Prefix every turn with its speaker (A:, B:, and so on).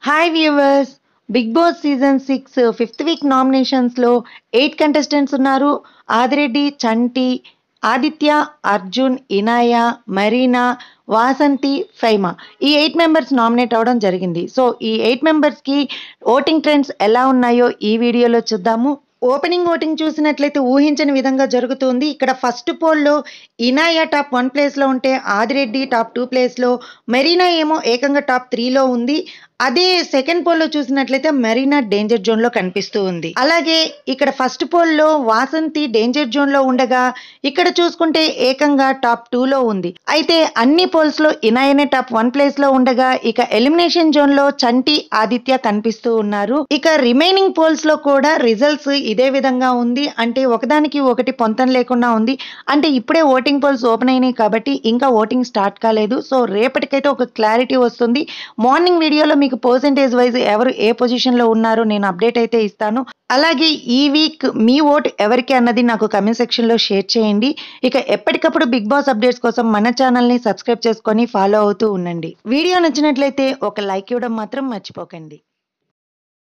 A: hi viewers Big Boss season six fifth week నామినేషన్స్లో eight contestants ఉన్నారు ఆదిరెడ్డి చంటి ఆదిత్య అర్జున్ ఇనాయ మరీనా వాసంతి ఫైమా ఈ eight members nominate అవ్వడం జరిగింది సో ఈ ఎయిట్ మెంబర్స్కి ఓటింగ్ ట్రెండ్స్ ఎలా ఉన్నాయో ఈ వీడియోలో చూద్దాము ఓపెనింగ్ ఓటింగ్ చూసినట్లయితే ఊహించని విధంగా జరుగుతుంది ఇక్కడ ఫస్ట్ పోల్లో ఇనాయ టాప్ వన్ ప్లేస్లో ఉంటే ఆదిరెడ్డి టాప్ టూ ప్లేస్లో మెరీనా ఏమో ఏకంగా టాప్ త్రీలో ఉంది అదే సెకండ్ పోల్లో చూసినట్లయితే మెరీనా డేంజర్ జోన్లో కనిపిస్తూ ఉంది అలాగే ఇక్కడ ఫస్ట్ పోల్లో వాసంతి డేంజర్ జోన్లో ఉండగా ఇక్కడ చూసుకుంటే ఏకంగా టాప్ టూలో ఉంది అయితే అన్ని పోల్స్లో ఇనాయనే టాప్ వన్ ప్లేస్లో ఉండగా ఇక ఎలిమినేషన్ జోన్లో చంటి ఆదిత్య కనిపిస్తూ ఉన్నారు ఇక రిమైనింగ్ పోల్స్లో కూడా రిజల్ట్స్ ఇదే విధంగా ఉంది అంటే ఒకదానికి ఒకటి పొంతం లేకుండా ఉంది అంటే ఇప్పుడే ఓటింగ్ పోల్స్ ఓపెన్ అయినాయి కాబట్టి ఇంకా ఓటింగ్ స్టార్ట్ కాలేదు సో రేపటికైతే ఒక క్లారిటీ వస్తుంది మార్నింగ్ వీడియోలో మీకు పర్సంటేజ్ వైజ్ ఎవరు ఏ పొజిషన్లో ఉన్నారో నేను అప్డేట్ అయితే ఇస్తాను అలాగే ఈ వీక్ మీ ఓట్ ఎవరికి అన్నది నాకు కమెంట్ సెక్షన్లో షేర్ చేయండి ఇక ఎప్పటికప్పుడు బిగ్ బాస్ అప్డేట్స్ కోసం మన ఛానల్ని సబ్స్క్రైబ్ చేసుకొని ఫాలో అవుతూ ఉండండి వీడియో నచ్చినట్లయితే ఒక లైక్ ఇవ్వడం మాత్రం మర్చిపోకండి